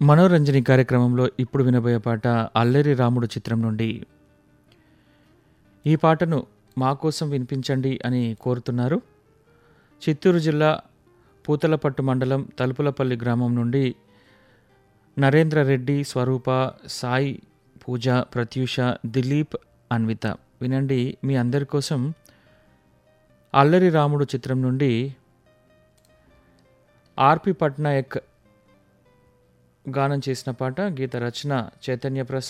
మనోరంజని కార్యక్రమంలో ఇప్పుడు వినబోయే పాట అల్లరి రాముడు చిత్రం నుండి ఈ పాటను మా కోసం వినిపించండి అని కోరుతున్నారు చిత్తూరు జిల్లా పూతలపట్టు మండలం తలుపులపల్లి గ్రామం నుండి నరేంద్ర రెడ్డి స్వరూప సాయి పూజ ప్రత్యూష దిలీప్ అన్విత వినండి మీ అందరి కోసం అల్లరి రాముడు చిత్రం నుండి ఆర్పి పట్నాయక్ గానం చేసిన పాట గీత రచన చైతన్య ప్రసాద్